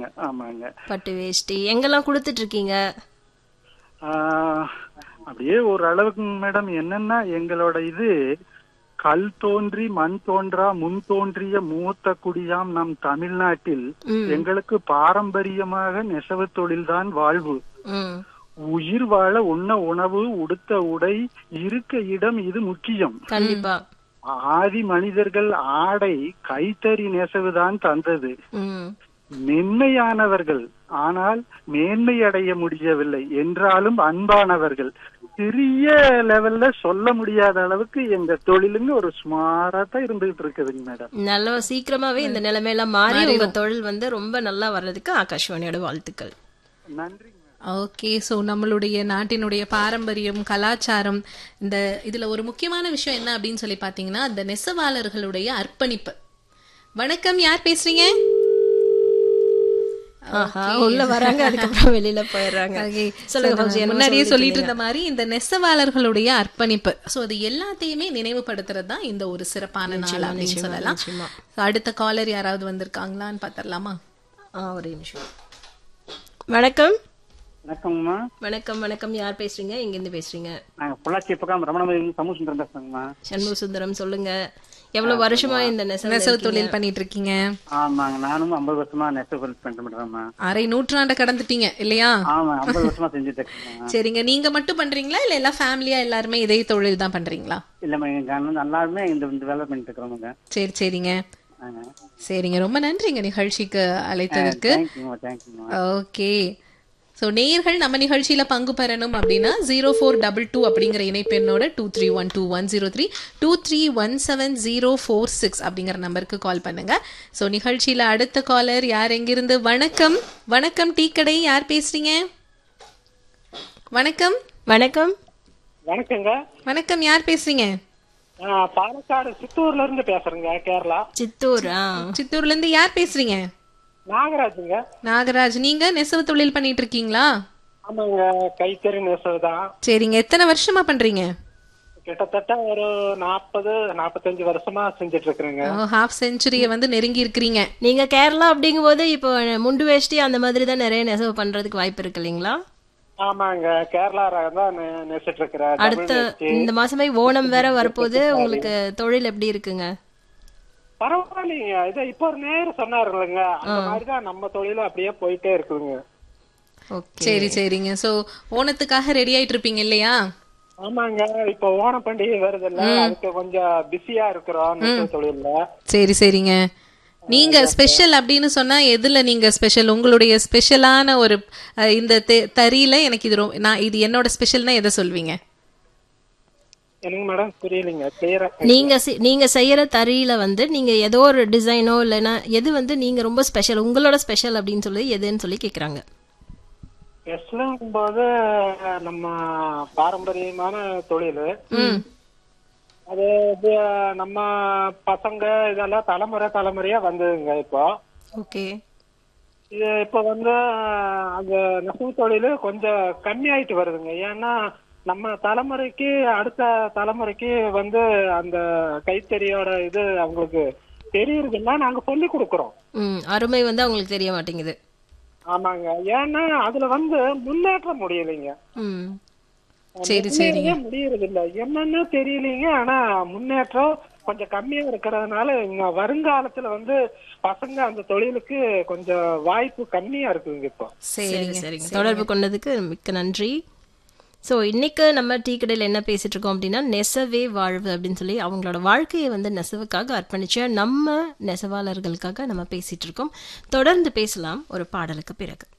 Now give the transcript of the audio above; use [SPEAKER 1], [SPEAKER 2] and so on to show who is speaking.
[SPEAKER 1] ஆமாங்க
[SPEAKER 2] பட்டு வேஷ்டி எங்கெல்லாம் கொடுத்துட்டு இருக்கீங்க
[SPEAKER 1] ஆஹ், அப்படியே ஒரு அளவுக்கு மேடம் என்னன்னா எங்களோட இது கல் தோன்றி மண் தோன்றா முன் தோன்றிய மூத்த குடியாம் நம் தமிழ்நாட்டில்
[SPEAKER 2] ம்.
[SPEAKER 1] எங்களுக்கு பாரம்பரியமாக நெசவு தொழில்தான் வாழ்வு
[SPEAKER 2] ம்
[SPEAKER 1] உயிர் வாழ உண்ண உணவு உடுத்த உடை இருக்க இடம் இது முக்கியம்
[SPEAKER 2] கண்டிப்பா
[SPEAKER 1] ஆதி மனிதர்கள் ஆடை கைத்தறி நெசவுதான் தந்தது
[SPEAKER 2] ம்
[SPEAKER 1] மென்மையானவர்கள் ஆனால் மேன்மை அடைய முடியவில்லை என்றாலும் அன்பானவர்கள் சிறிய லெவல்ல சொல்ல முடியாத அளவுக்கு எங்க தொழிலுங்க ஒரு சுமாரா தான் இருந்துகிட்டு இருக்குதுங்க மேடம்
[SPEAKER 2] நல்ல சீக்கிரமாவே இந்த நிலைமையெல்லாம் மாறி உங்க தொழில் வந்து ரொம்ப நல்லா வர்றதுக்கு ஆகாஷ்வாணியோட வாழ்த்துக்கள்
[SPEAKER 1] நன்றி
[SPEAKER 3] ஓகே ஸோ நம்மளுடைய நாட்டினுடைய பாரம்பரியம் கலாச்சாரம் இந்த இதுல ஒரு முக்கியமான விஷயம் என்ன அப்படின்னு சொல்லி பாத்தீங்கன்னா இந்த நெசவாளர்களுடைய அர்ப்பணிப்பு வணக்கம் யார் பேசுறீங்க
[SPEAKER 2] ஆஹா உள்ள வராங்க அதுக்கப்புறம் வெளியில போயிடுறாங்க
[SPEAKER 3] Okay.
[SPEAKER 2] சொல்லுங்க
[SPEAKER 3] So,
[SPEAKER 2] ஃபௌசி,
[SPEAKER 3] நம்ம
[SPEAKER 2] என்னமோ
[SPEAKER 3] முன்னாடியே
[SPEAKER 2] சொல்லிட்டு
[SPEAKER 3] சொல்லிட்டு
[SPEAKER 2] இருந்தீங்க.
[SPEAKER 3] இருந்த மாதிரி இந்த நெசவாளர்களுடைய அர்ப்பணிப்பு சோ அது எல்லாத்தையுமே நினைவுபடுத்துறது தான் இந்த ஒரு சிறப்பான நாள்
[SPEAKER 2] நிச்சயமா,
[SPEAKER 3] அப்படின்னு
[SPEAKER 2] நிச்சயமா,
[SPEAKER 3] சொல்லலாம்
[SPEAKER 2] நிச்சயமா.
[SPEAKER 3] So, அடுத்த காலர் யாராவது வந்திருக்காங்களான்னு பாத்திரலாமா
[SPEAKER 2] ஆ ஒரே நிமிஷம் வணக்கம்
[SPEAKER 1] வணக்கம்மா
[SPEAKER 2] வணக்கம் வணக்கம் யார் பேசுறீங்க எங்க இருந்து பேசுறீங்க
[SPEAKER 1] நாங்க பொள்ளாச்சி பக்கம் ரமணமதி சமூசுந்தரம் பேசுறேங்கம்மா
[SPEAKER 2] சண்முக சுந்தரம் சொல்லுங்க எவ்வளவு வருஷமா இந்த நெசவு
[SPEAKER 3] நெசவு தொழில் பண்ணிட்டு இருக்கீங்க
[SPEAKER 1] ஆமாங்க நானும் ஐம்பது வருஷமா நெசவு பண்ணிட்டு பண்றேம்மா
[SPEAKER 3] அரை நூற்றாண்ட கடந்துட்டீங்க இல்லையா
[SPEAKER 1] ஆமா ஐம்பது வருஷமா செஞ்சுட்டு இருக்கேன்
[SPEAKER 3] சரிங்க நீங்க மட்டும் பண்றீங்களா இல்ல எல்லா ஃபேமிலியா எல்லாருமே இதே தொழில் தான் பண்றீங்களா
[SPEAKER 1] இல்லம்மா எங்க அண்ணன் எல்லாருமே இந்த இந்த வேலை பண்ணிட்டு இருக்கிறோமுங்க
[SPEAKER 3] சரி சரிங்க சரிங்க ரொம்ப நன்றிங்க நிகழ்ச்சிக்கு அழைத்ததற்கு
[SPEAKER 1] தேங்க்யூமா தேங்க்யூமா
[SPEAKER 3] ஓகே ஸோ நேயர்கள் நம்ம நிகழ்ச்சியில பங்கு பெறணும் அப்படின்னா ஜீரோ ஃபோர் டபுள் டூ அப்படிங்கிற இணைப்பெண்ணோட two three one two one zero three two three one seven zero four six அப்படிங்கிற நம்பருக்கு கால் பண்ணுங்க ஸோ நிகழ்ச்சியில அடுத்த காலர் யார் எங்கிருந்து வணக்கம் வணக்கம் டீ கடை யார் பேசுறீங்க வணக்கம்
[SPEAKER 2] வணக்கம்
[SPEAKER 4] வணக்கங்க
[SPEAKER 3] வணக்கம் யார் பேசுறீங்க
[SPEAKER 4] நான் பாலக்காடு சித்தூர்ல இருந்து பேசுறேங்க கேரளா
[SPEAKER 2] சித்தூர் ஆ
[SPEAKER 3] சித்தூர்ல இருந்து யார் பேசுறீங்க
[SPEAKER 4] நாகராஜுங்க
[SPEAKER 3] நாகராஜ் நீங்க நெசவு தொழில் பண்ணிட்டு இருக்கீங்களா
[SPEAKER 4] ஆமாங்க கைத்தறி நெசவு தான்
[SPEAKER 3] சரிங்க எத்தனை வருஷமா பண்றீங்க
[SPEAKER 4] கிட்டத்தட்ட ஒரு நாற்பது நாற்பத்தஞ்சு வருஷமா செஞ்சுட்டு இருக்கிறேங்க
[SPEAKER 3] ஹாஃப் செஞ்சுரியை வந்து நெருங்கி இருக்கிறீங்க
[SPEAKER 2] நீங்க கேரளா அப்படிங்கும்போது இப்போ முண்டு வேஷ்டி அந்த மாதிரி தான் நிறைய நெசவு பண்றதுக்கு வாய்ப்பு இருக்கு இல்லைங்களா
[SPEAKER 4] ஆமாங்க கேரளா ரகம் தான் நெ- நெசிட்டு இருக்கிறேன்
[SPEAKER 2] அடுத்த இந்த மாசமே ஓணம் வேற வரப்போகுது உங்களுக்கு தொழில் எப்படி இருக்குங்க
[SPEAKER 4] பரவாயில்லைங்க இதை இப்போ ஒரு நேரம் சொன்னாரு இல்லைங்க அந்த மாதிரிதான் நம்ம தொழிலும் அப்படியே போயிட்டே இருக்குதுங்க
[SPEAKER 2] ஓகே
[SPEAKER 3] சரி சரிங்க சோ ஓணத்துக்காக ரெடி ஆயிட்டு இருப்பீங்க இல்லையா
[SPEAKER 4] ஆமாங்க இப்போ ஓணம் பண்டிகை வருது இல்ல அதுக்கு கொஞ்சம் பிஸியா இருக்கிறோம் நெசவு தொழில்ல
[SPEAKER 3] சரி சரிங்க நீங்க ஸ்பெஷல் அப்படின்னு சொன்னா எதுல நீங்க ஸ்பெஷல் உங்களுடைய ஸ்பெஷலான ஒரு அஹ், இந்த தெ- தறியில எனக்கு இது ரொ- நான் இது என்னோட ஸ்பெஷல்னா எதை சொல்வீங்க
[SPEAKER 4] என்னங்க மேடம் புரியலைங்க கிளியரா
[SPEAKER 2] நீங்க செ- நீங்க செய்யற தறியில வந்து நீங்க ஏதோ ஒரு டிசைனோ இல்லைன்னா எது வந்து நீங்க ரொம்ப ஸ்பெஷல் உங்களோட ஸ்பெஷல் அப்படின்னு சொல்லி எதுன்னு சொல்லி கேக்குறாங்க
[SPEAKER 4] எஸ்லும் போது நம்ம பாரம்பரியமான தொழில் அது இது நம்ம பசங்க இதெல்லாம் தலைமுறை தலைமுறையா வந்ததுங்க இப்போ
[SPEAKER 2] ஓகே
[SPEAKER 4] இது இப்போ வந்து அந்த நெசவு தொழில் கொஞ்சம் கம்மியாயிட்டு வருதுங்க ஏன்னா நம்ம தலைமுறைக்கு அடுத்த தலைமுறைக்கு வந்து அந்த கைத்தறியோட இது அவங்களுக்கு தெரியறதில்ல நாங்க சொல்லி கொடுக்குறோம்
[SPEAKER 2] ம் அருமை வந்து அவங்களுக்கு தெரிய மாட்டேங்குது
[SPEAKER 4] ஆமாங்க ஏன்னா அதுல வந்து முன்னேற்றம் முடியலைங்க
[SPEAKER 2] ம்
[SPEAKER 3] சரி சரிங்க
[SPEAKER 4] முன்னேறவே முடியறது இல்ல என்னன்னு தெரியலீங்க ஆனா முன்னேற்றம் கொஞ்சம் கம்மியா இருக்கிறதுனால இங்க வருங்காலத்துல வந்து பசங்க அந்த தொழிலுக்கு கொஞ்சம் வாய்ப்பு கம்மியா இருக்குங்க இப்போ
[SPEAKER 2] சரி
[SPEAKER 3] சரிங்க
[SPEAKER 2] சரிங்க தொடர்பு கொண்டதுக்கு மிக்க நன்றி ஸோ இன்னைக்கு நம்ம டீ கடையில் என்ன பேசிட்டு இருக்கோம் அப்படின்னா நெசவே வாழ்வு அப்படின்னு சொல்லி அவங்களோட வாழ்க்கையை வந்து நெசவுக்காக அர்ப்பணிச்ச நம்ம நெசவாளர்களுக்காக நம்ம பேசிட்டு இருக்கோம் தொடர்ந்து பேசலாம் ஒரு பாடலுக்கு பிறகு